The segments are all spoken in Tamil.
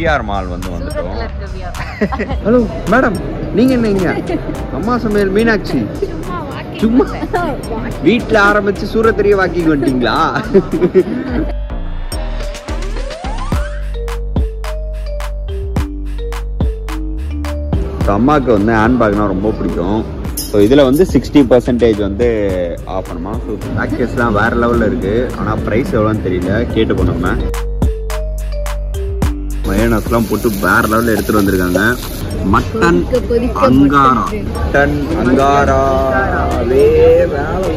விஆர் மால் வந்து வந்துட்டோம் சூரத்ல இருக்க வியாபாரம் ஹலோ மேடம் நீங்க என்ன இங்க அம்மா சமையல் மீனாட்சி சும்மா walking சும்மா வந்தேன். வீட்ல ஆரம்பிச்சு சூரத்தறிய வாக்கிங் வந்துட்டீங்களா ஸோ அம்மாவுக்கு வந்து ஹேண்ட்பேக்னா ரொம்ப பிடிக்கும் ஸோ இதில் வந்து சிக்ஸ்டி பர்சன்டேஜ் வந்து ஆஃப் பண்ணுமா ஸோ பேக்கேஜ்லாம் வேறு லெவலில் இருக்குது ஆனால் ப்ரைஸ் எவ்வளோன்னு தெரியல கேட்டு போனோம் மயோனஸ்லாம் போட்டு வேறு லெவலில் எடுத்துகிட்டு வந்திருக்காங்க மட்டன் கொதிக்க கொதிக்க அங்காரா மட்டன். மட்டன் அங்காரா வே வேலை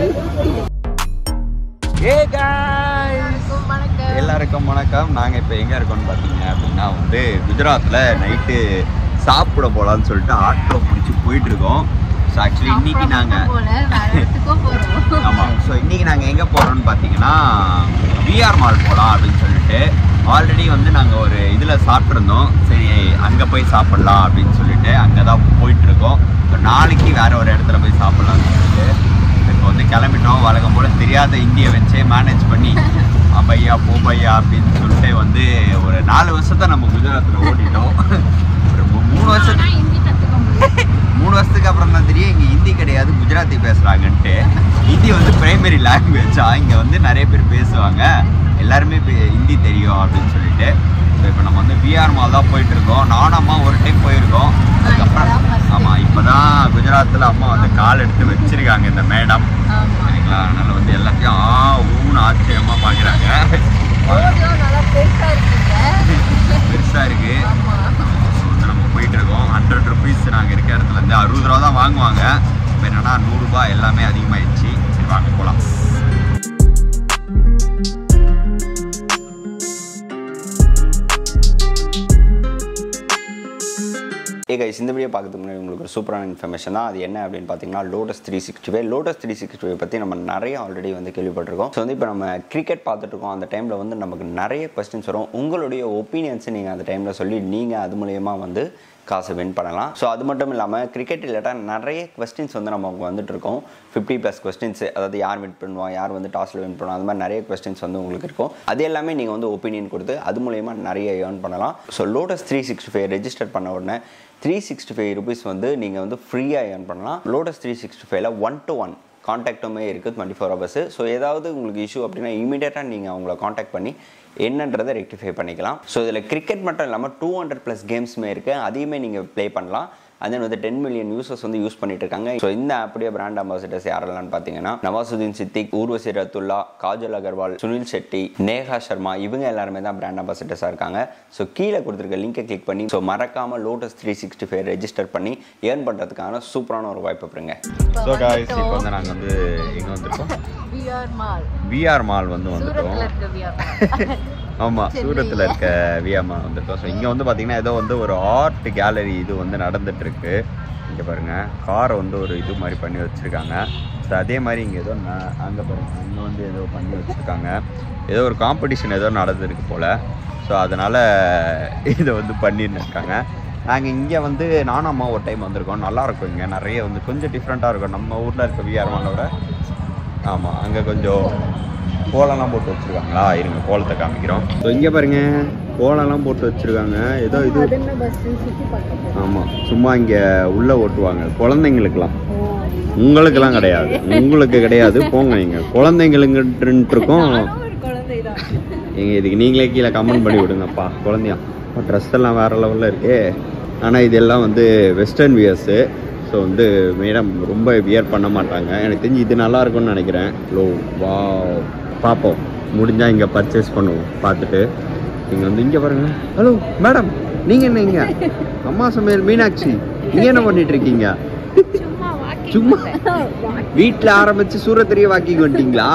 ஏ guys வணக்கம். எல்லாருக்கும் வணக்கம் நாங்கள் இப்போ எங்கே இருக்கோம்னு பார்த்தீங்க அப்படின்னா வந்து குஜராத்தில் நைட்டு சாப்பிட போகலான்னு சொல்லிட்டு ஆட்டோ பிடிச்சி போயிட்டு இருக்கோம் ஸோ ஆக்சுவலி இன்னைக்கு நாங்கள் போல வேற இடத்துக்கும் போறோம் ஆமாம் ஸோ இன்னைக்கு நாங்கள் எங்கே போகிறோம்னு பார்த்தீங்கன்னா விஆர் மால் போகலாம் அப்படின்னு சொல்லிட்டு ஆல்ரெடி வந்து நாங்கள் ஒரு இதில் சாப்பிட்ருந்தோம் சரி அங்கே போய் சாப்பிட்லாம் அப்படின்னு சொல்லிட்டு அங்கே தான் போயிட்டு இருக்கோம் ஸோ நாளைக்கு வேற ஒரு இடத்துல போய் சாப்பிட்லாம்னு சொல்லிட்டு இப்போ வந்து கிளம்பிட்டோம் வழக்கம் போல் தெரியாத இந்தியை வச்சே மேனேஜ் பண்ணி பையா போ பையா அப்படின்னு சொல்லிட்டு வந்து ஒரு நாலு வருஷத்தை நம்ம குஜராத்தில் ஓட்டிட்டோம் ஒரு மூ- மூணு வருஷத்துக்கு ஆனா ஹிந்தி கத்துக்க முடியும் மூணு வருஷத்துக்கு அப்புறம் தான் தெரியும் இங்கே ஹிந்தி கிடையாது குஜராத்தி பேசுகிறாங்கன்ட்டு ஹிந்தி வந்து பிரைமரி லாங்குவேஜா இங்கே வந்து நிறைய பேர் பேசுவாங்க எல்லாருமே இப்ப ஹிந்தி தெரியும் அப்படின்னு சொல்லிட்டு ஸோ இப்போ நம்ம வந்து பிஆர் மால் தான் போயிட்டு இருக்கோம் நானும் அம்மா ஒரு டைம் போயிருக்கோம் அதுக்கப்புறம் இப்பதான் first ஆமாம் இப்போ தான் குஜராத்தில் அம்மா வந்து கால் எடுத்து வச்சிருக்காங்க இந்த மேடம் ஆமா சரிங்களா அதனால வந்து எல்லாத்தையும் ஆ ஊன்னு ஆச்சரியமாக பார்க்குறாங்க ஓடியோ நல்லா பெருசா இருக்கீங்க பெருசாக இருக்குது ஆமா வந்து நம்ம போயிட்டு இருக்கோம் ஹண்ட்ரட் ருபீஸ் நாங்கள் இருக்க இடத்துல இருந்து அறுபது ரூபா தான் வாங்குவாங்க இப்போ என்னன்னா நூறுரூபா எல்லாமே அதிகமாகிடுச்சு சரி வாங்க போகலாம் ஏ கைஸ் இந்த வீடியோ பார்க்கறதுக்கு முன்னாடி உங்களுக்கு ஒரு சூப்பரான இன்ஃபர்மேஷன் தான் அது என்ன அப்படின்னு பார்த்தீங்கன்னா lotus three sixty five lotus three sixty five பற்றி நம்ம நிறைய ஆல்ரெடி வந்து கேள்விப்பட்டிருக்கோம் ஸோ வந்து இப்போ நம்ம கிரிக்கெட் பார்த்துட்டு இருக்கோம் அந்த டைமில் வந்து நமக்கு நிறைய கொஸ்டின்ஸ் வரும் உங்களுடைய ஒப்பீனியன்ஸை நீங்கள் அந்த டைமில் சொல்லி நீங்கள் அது மூலயமா வந்து காசு வின் பண்ணலாம் ஸோ அது மட்டும் இல்லாமல் கிரிக்கெட் ரிலேட்டாக நிறைய கொஸ்டின்ஸ் வந்து நமக்கு வந்துட்டு இருக்கோம் ஃபிஃப்டி ப்ளஸ் கொஸ்டின்ஸ் அதாவது யார் வின் பண்ணுவா யார் வந்து டாஸில் வின் பண்ணுவா அந்த மாதிரி நிறைய கொஸ்டின்ஸ் வந்து உங்களுக்கு இருக்கும் அது எல்லாமே நீங்கள் வந்து ஒப்பீனியன் கொடுத்து அது மூலயமா நிறைய ஏர்ன் பண்ணலாம் so lotus three sixty five register பண்ண உடனே த்ரீ சிக்ஸ்டி ஃபைவ் ருபீஸ் வந்து நீங்கள் வந்து ஃப்ரீயாக ஏர்ன் பண்ணலாம் லோட்டஸ் த்ரீ சிக்ஸ்டி ஃபைவ்ல ஒன் டு ஒன் காண்டாக்ட்டுமே இருக்குது டுவெண்ட்டி ஃபோர் ஹவர்ஸ் ஸோ ஏதாவது உங்களுக்கு இஷ்யூ அப்படின்னா இமீடியட்டாக நீங்கள் அவங்கள காண்டாக்ட் பண்ணி என்னன்றதை ரெக்டிஃபை பண்ணிக்கலாம் ஸோ இதில் கிரிக்கெட் மட்டும் இல்லாமல் டூ ஹண்ட்ரட் ப்ளஸ் கேம்ஸுமே இருக்குது அதையுமே நீங்கள் ப்ளே பண்ணலாம் and then வந்து டென் மில்லியன் யூசர்ஸ் வந்து யூஸ் பண்ணிட்டு இருக்காங்க ஸோ இந்த அப்படியே பிராண்ட் அம்பாசிடர்ஸ் யாரெல்லாம் பார்த்தீங்கன்னா நவாசுதீன் சித்திக் ஊர்வசி ரத்துல்லா காஜல் அகர்வால் சுனில் செட்டி நேஹா சர்மா இவங்க எல்லாருமே தான் பிராண்ட் அம்பாசிடர்ஸாக இருக்காங்க ஸோ கீழே கொடுத்துருக்க லிங்கை கிளிக் பண்ணி ஸோ மறக்காம lotus three sixty five register பண்ணி ஏர்ன் பண்ணுறதுக்கான சூப்பரான ஒரு வாய்ப்பு பெறுங்க ஸோ காய்ஸ் இப்போ வந்து நாங்கள் வந்து எங்கே வந்திருக்கோம் விஆர் மால் விஆர் மால் வந்து வந்துட்டோம் சூரத்ல இருக்க வியாபாரம் ஆமாம் சென்னையில. சூரத்தில் இருக்க வியாமா வந்திருக்கோம் ஸோ இங்கே வந்து பார்த்தீங்கன்னா ஏதோ வந்து ஒரு ஆர்ட் கேலரி இது வந்து நடந்துட்டு இருக்கு இங்கே பாருங்கள் காரை வந்து ஒரு இது மாதிரி பண்ணி வச்சுருக்காங்க ஸோ அதே மாதிரி இங்கே ஏதோ அங்கே பாருங்க இங்கே வந்து ஏதோ பண்ணி வச்சுருக்காங்க ஏதோ ஒரு காம்படிஷன் ஏதோ நடந்திருக்கு போல் ஸோ அதனால் இதை வந்து பண்ணின்னு இருக்காங்க நாங்கள் இங்கே வந்து நானும் அம்மா ஒரு டைம் வந்திருக்கோம் நல்லா இருக்கும் இங்கே நிறைய வந்து கொஞ்சம் டிஃப்ரெண்ட்டாக இருக்கும் நம்ம ஊரில் இருக்க விஆர் மாலோட ஆமாம் அங்கே கொஞ்சம் கோலம்லாம் போட்டு வச்சுருக்காங்களா இருங்க கோலத்தை காமிக்கிறோம் ஸோ இங்கே பாருங்க கோலம்லாம் போட்டு வச்சுருக்காங்க ஏதோ இது அது என்ன பஸ் சுத்தி பார்க்க ஆமாம் சும்மா இங்கே உள்ளே ஓட்டுவாங்க குழந்தைங்களுக்குலாம் உங்களுக்கெல்லாம் கிடையாது உங்களுக்கு கிடையாது போங்க நீங்கள் குழந்தைங்களுக்குன்ட்டு இருக்கோம் ஒரு குழந்தை தான் நீங்க இதுக்கு நீங்களே கீழே கமெண்ட் பண்ணி விடுங்கப்பா குழந்தையா ட்ரெஸ் எல்லாம் வேற லெவலில் இருக்கே ஆனால் இதெல்லாம் வந்து வெஸ்டர்ன் வியர்ஸு ஸோ வந்து மேடம் ரொம்ப வியர் பண்ண மாட்டாங்க எனக்கு தெரிஞ்சு இது நல்லா இருக்கும்னு நினைக்கிறேன் லோ வா பார்ப்போம் முடிஞ்சால் இங்கே பர்ச்சேஸ் பண்ணுவோம் பார்த்துட்டு நீங்கள் வந்து இங்கே பாருங்க ஹலோ மேடம் நீங்கள் என்ன இங்கே அம்மா சமையல் மீனாட்சி நீங்கள் என்ன பண்ணிட்டு இருக்கீங்க சும்மா walking சும்மா வந்தேன். வீட்ல ஆரம்பிச்சு சூரத்தறிய வாக்கிங் வந்துட்டீங்களா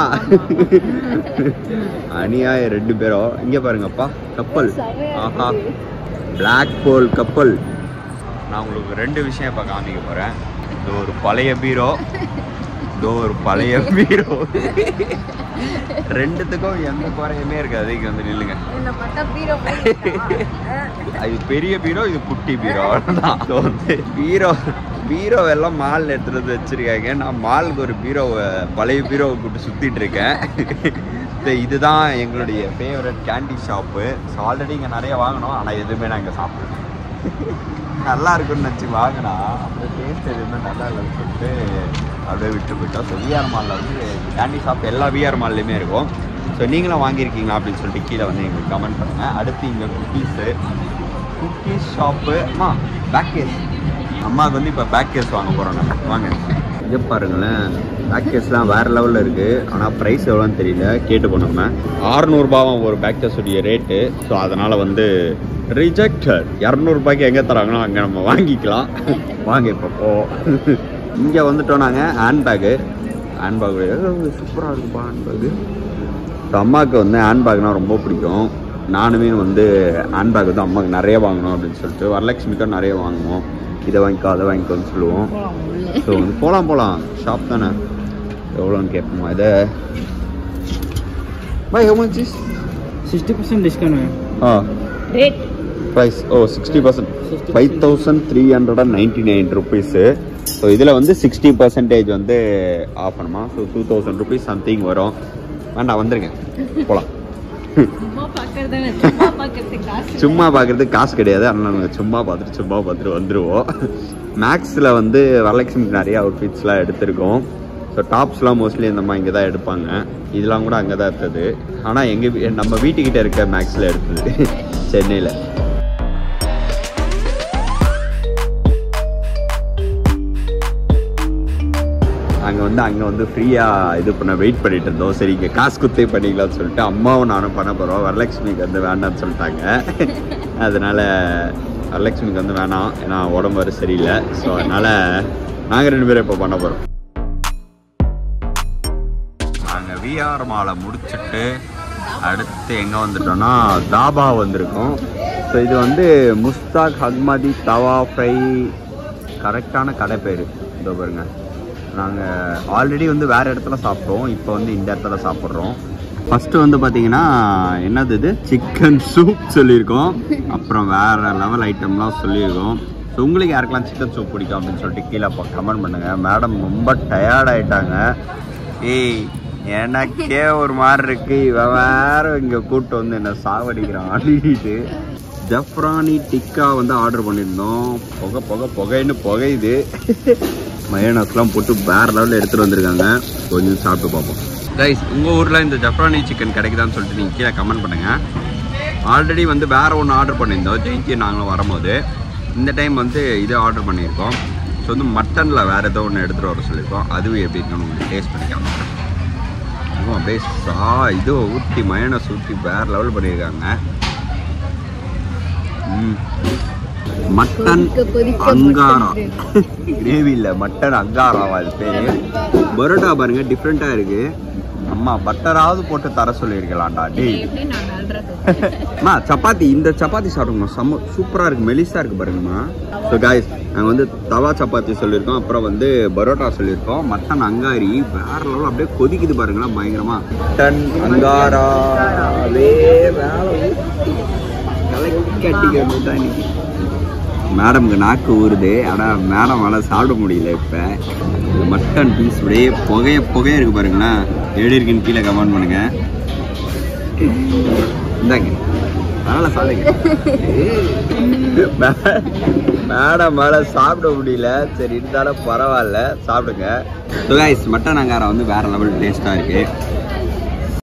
அநியாய ரெண்டு பேரும் இங்க பாருங்கப்பா கப்பல் செமையா ஆஹா இருக்கு. பிளாக் போல் கப்பல் நான் உங்களுக்கு ரெண்டு விஷயம் இப்போ காமிக்க போறேன் இது ஒரு பழைய பீரோ இதோ ஒரு பழைய பீரோ ரெண்டுத்துக்கும் எந்த குறையுமே இருக்காது இங்க வந்து நில்லுங்க என்னை பார்த்தா பீரோ போயிட்டா. இது பெரிய பீரோ இது குட்டி பீரோ அவ்வளோதான் ஸோ வந்து பீரோ பீரோ எல்லாம் மால் எடுத்துட்டு வந்து வச்சிருக்காங்க நான் மாலுக்கு ஒரு பீரோவை பழைய பீரோவை கூப்பிட்டு சுத்திட்டு இருக்கேன் அடுத்து இதுதான் எங்களுடைய favourite candy shop so already இங்கே நிறைய வாங்கினோம் ஆனால் எதுவுமே நான் இங்கே சாப்பிடல நல்லா இருக்குன்னு நினச்சி வாங்கினா அப்புறம் டேஸ்ட் எதுவுமே நல்லா இல்லைன்னு சொல்லிட்டு அப்படியே விட்டு போயிட்டோம் ஸோ விஆர் மாலில் வந்து கேண்டி ஷாப் எல்லா விஆர் மால்லையுமே இருக்கும் ஸோ நீங்களும் வாங்கியிருக்கீங்களா அப்படின்னு சொல்லிட்டு கீழே வந்து எங்களுக்கு கமெண்ட் பண்ணுங்கள் அடுத்து இங்கே குக்கீஸு குக்கீஸ் ஷாப்பு அம்மா பேக் கேஸ் அம்மாவுக்கு வந்து இப்போ பேக் கேஸ் வாங்க போகிறோம் நம்ம வாங்க இங்கே பாருங்களேன் பேக் கேஸ்லாம் வேறு லெவலில் இருக்குது ஆனால் ப்ரைஸ் எவ்வளோன்னு தெரியல கேட்டு போனோம் ஆறுநூறுபாவும் ஒரு பேக் கேஸுடைய ரேட்டு ஸோ அதனால் வந்து ரிஜெக்டட் இரநூறுபாய்க்கு எங்கே தராங்களோ அங்கே நம்ம வாங்கிக்கலாம் வாங்க இப்போ போ இங்கே வந்துட்டோம் நாங்கள் ஹேண்ட்பேக்கு ஹேண்ட்பேக் சூப்பராக இருக்குப்பா ஹேண்ட்பேக்கு ஸோ அம்மாவுக்கு வந்து ஹேண்ட்பேக்னால் ரொம்ப பிடிக்கும் நானுமே வந்து ஹேண்ட்பேக் வந்து அம்மாவுக்கு நிறைய வாங்கணும் அப்படின்னு சொல்லிட்டு வரலட்சுமிக்கும் நிறைய வாங்குவோம் இதை வாங்கிக்கோ அதை வாங்கிக்கோன்னு சொல்லுவோம் ஸோ வந்து போகலாம் போகலாம் ஷாப் தானே எவ்வளோன்னு கேட்போமா இதை பை how much is sixty percent discount है ஆ rate price oh sixty percent five thousand three hundred and ninety nine rupees so இதில் வந்து சிக்ஸ்டி பர்சன்டேஜ் வந்து ஆஃப் பண்ணுமா so two thousand rupees something வரும் வேண்டாம் வந்துருங்க போகலாம் சும்மா பார்க்கறது சும்மா பார்க்கறது காசு சும்மா பார்க்குறதுக்கு காசு கிடையாது அதனால் நாங்கள் சும்மா பார்த்துட்டு சும்மா பார்த்துட்டு வந்துடுவோம் மேக்ஸில் வந்து வரலட்சுமிக்கு நிறைய அவுட்ஃபிட்ஸ்லாம் எடுத்திருக்கோம் ஸோ டாப்ஸ்லாம் மோஸ்ட்லி இந்த மாதிரி இங்கே தான் எடுப்பாங்க இதெல்லாம் கூட அங்கே தான் எடுத்தது ஆனால் எங்கள் நம்ம வீட்டுக்கிட்ட இருக்க மேக்ஸில் எடுத்தது சென்னையில் அங்கே வந்து அங்கே வந்து ஃப்ரீயாக இது பண்ண வெயிட் பண்ணிட்டு இருந்தோம் சரி இங்கே காசு குத்தே பண்ணிக்கலாம்னு சொல்லிட்டு அம்மாவும் நானும் பண்ண போகிறோம் வரலட்சுமிக்கு வந்து வேண்டாம்னு சொல்லிட்டாங்க அதனால் வரலட்சுமிக்கு வந்து வேணாம் ஏன்னா உடம்பு வேறு சரியில்லை ஸோ அதனால் நாங்கள் ரெண்டு பேரும் இப்போ பண்ண போகிறோம் நாங்கள் விஆர் மாலை முடிச்சுட்டு அடுத்து எங்கே வந்துட்டோம்னா தாபா வந்திருக்கோம் ஸோ இது வந்து முஸ்தாக் ஹக்மதி தவா ஃப்ரை கரெக்டான கடை பேர் இதோ பாருங்க நாங்கள் ஆல்ரெடி வந்து வேறு இடத்துல சாப்பிட்டோம் இப்போ வந்து இந்த இடத்துல சாப்பிட்றோம் ஃபஸ்ட்டு வந்து பார்த்தீங்கன்னா என்னது இது சிக்கன் சூப் சொல்லியிருக்கோம் அப்புறம் வேறு லெவல் ஐட்டம்லாம் சொல்லியிருக்கோம் ஸோ உங்களுக்கு யாருக்கெல்லாம் சிக்கன் சூப் பிடிக்கும் அப்படின்னு சொல்லிட்டு கீழே கமெண்ட் பண்ணுங்கள் மேடம் ரொம்ப டயர்ட் ஆயிட்டாங்க ஏய் எனக்கே ஒரு மாதிரி இருக்கு இவன் வேற இங்க கூட்டு வந்து என்ன சாவடிக்கிறான் அப்படின்ட்டு ஜஃப்ரானி டிக்கா வந்து ஆர்டர் பண்ணியிருந்தோம் புகை புகை புகைன்னு புகையுது மயோனஸ்லாம் போட்டு வேற லெவலில் எடுத்துட்டு வந்திருக்காங்க கொஞ்சம் சாப்பிட்டு பார்ப்போம் கைஸ் உங்கள் ஊரில் இந்த ஜஃப்ரானி சிக்கன் கிடைக்குதான்னு சொல்லிட்டு நீங்கள் கீழே கமெண்ட் பண்ணுங்கள் ஆல்ரெடி வந்து வேற ஒன்று ஆர்டர் பண்ணியிருந்தோம் ஜெயிச்சி நாங்களும் வரும்போது இந்த டைம் வந்து இதை ஆர்டர் பண்ணியிருக்கோம் ஸோ வந்து மட்டனில் வேறு ஏதோ ஒன்று எடுத்துகிட்டு வர சொல்லியிருக்கோம் அதுவும் எப்படி இருக்குன்னு உங்களுக்கு டேஸ்ட் பண்ணிக்கலாம் அதுவும் அப்படியே சா இது ஊற்றி மயனஸ் ஊற்றி வேற லெவல் பண்ணியிருக்காங்க ம். மட்டன் கொதிக்க கொதிக்க அங்காரா மட்டன் கிரேவி இல்லை மட்டன் அங்காராவா அது பேர் பரோட்டா பாருங்க டிஃப்ரெண்ட்டாக இருக்கு அம்மா பட்டராவது போட்டு தர சொல்லியிருக்கலாம்டா டேய் எப்படி நான் நல்றது அம்மா சப்பாத்தி இந்த சப்பாத்தி சாப்பிடுங்கம்மா செம்ம சூப்பராக இருக்கு மெலிசா இருக்கு பாருங்கம்மா ஸோ காய்ஸ் நாங்கள் வந்து தவா சப்பாத்தி சொல்லியிருக்கோம் அப்புறம் வந்து பரோட்டா சொல்லியிருக்கோம் மட்டன் அங்காரி வேற லெவல் அப்படியே கொதிக்குது பாருங்களேன் பயங்கரமா மட்டன் அங்காராவே வேலை கட்டிக்கிறது தான் இன்னைக்கு மேடம்க்கு நாக்கு ஊறுது ஆனால் மேடமால சாப்பிட முடியல இப்போ இந்த மட்டன் பீஸ் அப்படியே புகைய புகைய இருக்கு பாருங்களேன் எப்படி இருக்குன்னு கீழே கமெண்ட் பண்ணுங்க இந்தாங்க அதனால சாப்பிடுங்க மேடம் மேலே சாப்பிட முடியல சரி இருந்தாலும் பரவாயில்ல சாப்பிடுங்க ஸோ கைஸ் மட்டன் அங்காரம் வந்து வேற லெவல் டேஸ்ட்டாக இருக்கு